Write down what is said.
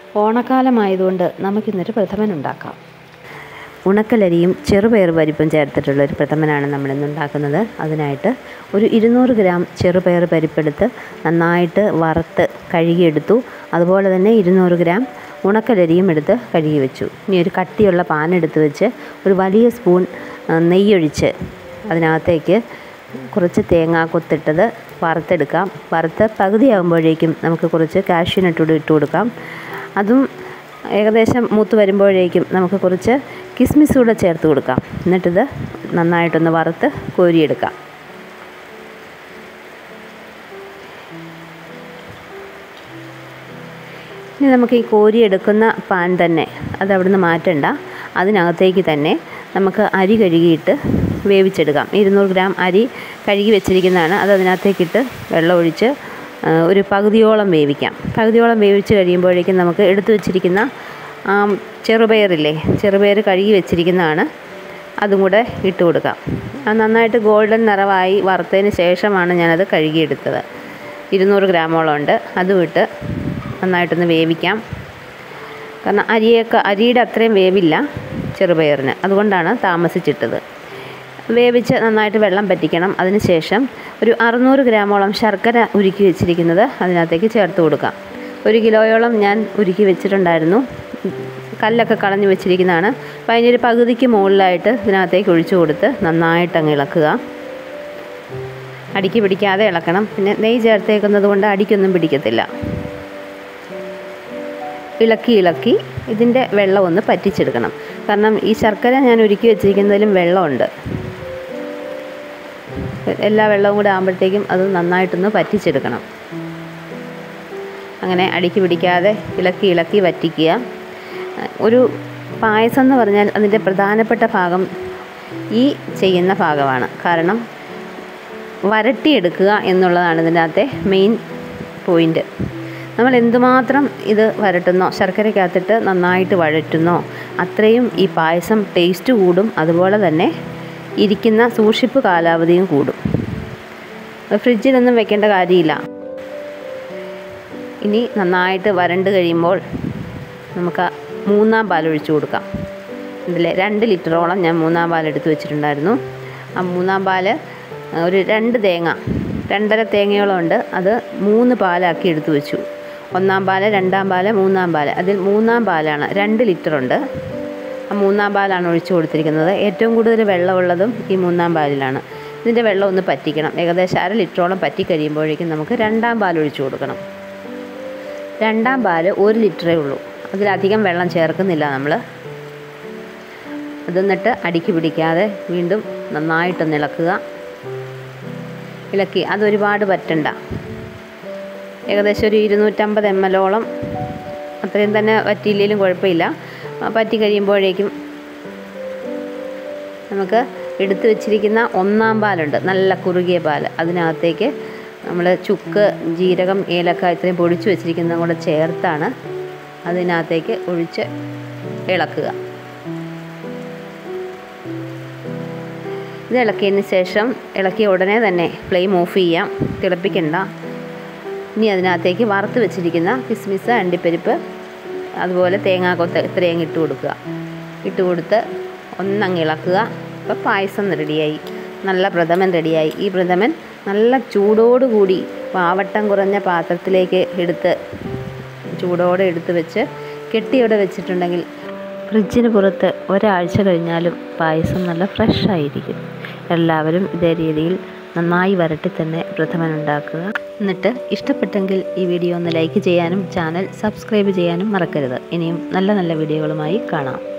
ഓണക്കാലമായതുകൊണ്ട് നമുക്കിന്നൊരു പ്രഥമൻ ഉണ്ടാക്കാം ഉണക്കലരിയും ചെറുപയർ പരിപ്പും ചേർത്തിട്ടുള്ള ഒരു പ്രഥമനാണ് നമ്മളിന്ന് ഉണ്ടാക്കുന്നത് അതിനായിട്ട് ഒരു ഇരുന്നൂറ് ഗ്രാം ചെറുപയർ പരിപ്പെടുത്ത് നന്നായിട്ട് വറുത്ത് കഴുകിയെടുത്തു അതുപോലെ തന്നെ ഇരുന്നൂറ് ഗ്രാം ഉണക്കലരിയും എടുത്ത് കഴുകി വെച്ചു ഇനി ഒരു കട്ടിയുള്ള പാൻ എടുത്ത് വെച്ച് ഒരു വലിയ സ്പൂൺ ആ, നെയ്യൊഴിച്ച് അതിനകത്തേക്ക് കുറച്ച് തേങ്ങ കൊത്തിട്ടത് വറുത്തെടുക്കാം വറുത്ത് പകുതിയാകുമ്പോഴേക്കും നമുക്ക് കുറച്ച് കാഷ്യൂനട്ട് ഇട്ട് കൊടുക്കാം അതും ഏകദേശം മൂത്ത് വരുമ്പോഴേക്കും നമുക്ക് കുറച്ച് കിസ്മിസ് കൂടെ ചേർത്ത് കൊടുക്കാം എന്നിട്ടിത് നന്നായിട്ടൊന്ന് വറുത്ത് കോരിയെടുക്കാം ഇനി നമുക്ക് ഈ കോരിയെടുക്കുന്ന പാൻ തന്നെ അത് അവിടുന്ന് മാറ്റണ്ട അതിനകത്തേക്ക് തന്നെ നമുക്ക് അരി കഴുകിയിട്ട് വേവിച്ചെടുക്കാം ഇരുന്നൂറ് ഗ്രാം അരി കഴുകി വെച്ചിരിക്കുന്നതാണ് അത് അതിനകത്തേക്കിട്ട് വെള്ളം ഒഴിച്ച് ആ, ഒരു പകുതിയോളം വേവിക്കാം പകുതിയോളം വേവിച്ച് കഴിയുമ്പോഴേക്കും നമുക്ക് എടുത്തു വെച്ചിരിക്കുന്ന ആ ചെറുപയറില്ലേ ചെറുപയർ കഴുകി വെച്ചിരിക്കുന്നതാണ് അതും കൂടെ ഇട്ട് കൊടുക്കാം അത് നന്നായിട്ട് ഗോൾഡൻ നിറമായി വറുത്തതിന് ശേഷമാണ് ഞാനത് കഴുകിയെടുത്തത് ഇരുന്നൂറ് ഗ്രാമോളം ഉണ്ട് അതും ഇട്ട് നന്നായിട്ടൊന്ന് വേവിക്കാം കാരണം അരിയൊക്കെ അരിയുടെ അത്രയും വേവില്ല ചെറുപയറിന് അതുകൊണ്ടാണ് താമസിച്ചിട്ടത് വേവിച്ച് നന്നായിട്ട് വെള്ളം പറ്റിക്കണം അതിനുശേഷം ഒരു അറുന്നൂറ് ഗ്രാമോളം ശർക്കര ഉരുക്കി വെച്ചിരിക്കുന്നത് അതിനകത്തേക്ക് ചേർത്ത് കൊടുക്കാം ഒരു കിലോയോളം ഞാൻ ഉരുക്കി വെച്ചിട്ടുണ്ടായിരുന്നു കല്ലൊക്കെ കളഞ്ഞ് വെച്ചിരിക്കുന്നതാണ് അപ്പോൾ അതിനൊരു പകുതിക്ക് മുകളിലായിട്ട് ഇതിനകത്തേക്ക് ഒഴിച്ചു കൊടുത്ത് നന്നായിട്ട് അങ്ങ് ഇളക്കുക അടിക്ക് പിടിക്കാതെ ഇളക്കണം പിന്നെ നെയ്യ് ചേർത്തേക്കുന്നത് കൊണ്ട് അടിക്കൊന്നും പിടിക്കത്തില്ല ഇളക്കി ഇളക്കി ഇതിൻ്റെ വെള്ളം ഒന്ന് പറ്റിച്ചെടുക്കണം കാരണം ഈ ശർക്കര ഞാൻ ഉരുക്കി വെച്ചിരിക്കുന്നതിലും വെള്ളമുണ്ട് എല്ലാ വെള്ളവും കൂടെ ആകുമ്പോഴത്തേക്കും അത് നന്നായിട്ടൊന്ന് പറ്റിച്ചെടുക്കണം അങ്ങനെ അടിക്ക് പിടിക്കാതെ ഇളക്കി ഇളക്കി വറ്റിക്കുക ഒരു പായസം എന്ന് പറഞ്ഞാൽ അതിൻ്റെ പ്രധാനപ്പെട്ട ഭാഗം ഈ ചെയ്യുന്ന ഭാഗമാണ് കാരണം വരട്ടിയെടുക്കുക എന്നുള്ളതാണ് ഇതിനകത്തെ മെയിൻ പോയിൻ്റ് നമ്മൾ എന്തുമാത്രം ഇത് വരട്ടുന്നോ ശർക്കരയ്ക്കകത്തിട്ട് നന്നായിട്ട് വഴറ്റുന്നോ അത്രയും ഈ പായസം ടേസ്റ്റ് കൂടും അതുപോലെ തന്നെ ഇരിക്കുന്ന സൂക്ഷിപ്പ് കാലാവധിയും കൂടും അത് ഫ്രിഡ്ജിലൊന്നും വെക്കേണ്ട കാര്യമില്ല ഇനി നന്നായിട്ട് വരണ്ട് കഴിയുമ്പോൾ നമുക്ക് ആ മൂന്നാം പാൽ ഒഴിച്ചു കൊടുക്കാം ഇതിൽ രണ്ട് ലിറ്ററോളം ഞാൻ മൂന്നാം പാൽ എടുത്ത് വെച്ചിട്ടുണ്ടായിരുന്നു ആ മൂന്നാം പാൽ ഒരു രണ്ട് തേങ്ങ രണ്ടര തേങ്ങയോളം ഉണ്ട് അത് മൂന്ന് പാലാക്കി എടുത്തു വെച്ചു ഒന്നാം പാല് രണ്ടാം പാല് മൂന്നാം പാല് അതിൽ മൂന്നാം പാലാണ് രണ്ട് ലിറ്റർ ഉണ്ട് ആ മൂന്നാം പാലാണ് ഒഴിച്ചു കൊടുത്തിരിക്കുന്നത് ഏറ്റവും കൂടുതൽ വെള്ളമുള്ളതും ഈ മൂന്നാം പാലിലാണ് ഇതിൻ്റെ വെള്ളം ഒന്ന് പറ്റിക്കണം ഏകദേശം അര ലിറ്ററോളം പറ്റി കഴിയുമ്പോഴേക്കും നമുക്ക് രണ്ടാം പാൽ ഒഴിച്ചു കൊടുക്കണം രണ്ടാം പാല് ഒരു ലിറ്ററേ ഉള്ളൂ അതിലധികം വെള്ളം ചേർക്കുന്നില്ല നമ്മൾ അതെന്നിട്ട് അടിക്ക് പിടിക്കാതെ വീണ്ടും നന്നായിട്ടൊന്ന് ഇളക്കുക ഇളക്കി അതൊരുപാട് പറ്റണ്ട ഏകദേശം ഒരു ഇരുന്നൂറ്റമ്പത് എം എല്ലോളം അത്രയും തന്നെ പറ്റിയില്ലെങ്കിലും കുഴപ്പമില്ല ആ, പറ്റി കഴിയുമ്പോഴേക്കും നമുക്ക് എടുത്തു വെച്ചിരിക്കുന്ന ഒന്നാം പാലുണ്ട് നല്ല കുറുകിയ പാൽ അതിനകത്തേക്ക് നമ്മൾ ചുക്ക് ജീരകം ഏലക്ക ഇത്രയും പൊടിച്ചു വെച്ചിരിക്കുന്നതും കൂടെ ചേർത്താണ് അതിനകത്തേക്ക് ഒഴിച്ച് ഇളക്കുക ഇത് ഇളക്കിയതിന് ശേഷം ഇളക്കിയ ഉടനെ തന്നെ ഫ്ലെയിം ഓഫ് ചെയ്യാം തിളപ്പിക്കണ്ട ഇനി അതിനകത്തേക്ക് വറുത്ത് വെച്ചിരിക്കുന്ന കിസ്മിസ് അണ്ടിപ്പരിപ്പ് അതുപോലെ തേങ്ങാക്കൊത്ത് ഇത്രയും ഇട്ട് കൊടുക്കുക ഇട്ട് കൊടുത്ത് ഒന്നങ്ങ് ഇളക്കുക അപ്പോൾ പായസം റെഡിയായി നല്ല പ്രഥമൻ റെഡിയായി ഈ പ്രഥമൻ നല്ല ചൂടോടുകൂടി പാവട്ടം കുറഞ്ഞ പാത്രത്തിലേക്ക് എടുത്ത് ചൂടോടെ എടുത്ത് വെച്ച് കെട്ടിയോടെ വെച്ചിട്ടുണ്ടെങ്കിൽ ഫ്രിഡ്ജിന് പുറത്ത് ഒരാഴ്ച കഴിഞ്ഞാലും പായസം നല്ല ഫ്രഷ് ആയിരിക്കും എല്ലാവരും ഇതേ രീതിയിൽ നന്നായി വരട്ടി തന്നെ പ്രഥമൻ ഉണ്ടാക്കുക എന്നിട്ട് ഇഷ്ടപ്പെട്ടെങ്കിൽ ഈ വീഡിയോ ഒന്ന് ലൈക്ക് ചെയ്യാനും ചാനൽ സബ്സ്ക്രൈബ് ചെയ്യാനും മറക്കരുത് ഇനിയും നല്ല നല്ല വീഡിയോകളുമായി കാണാം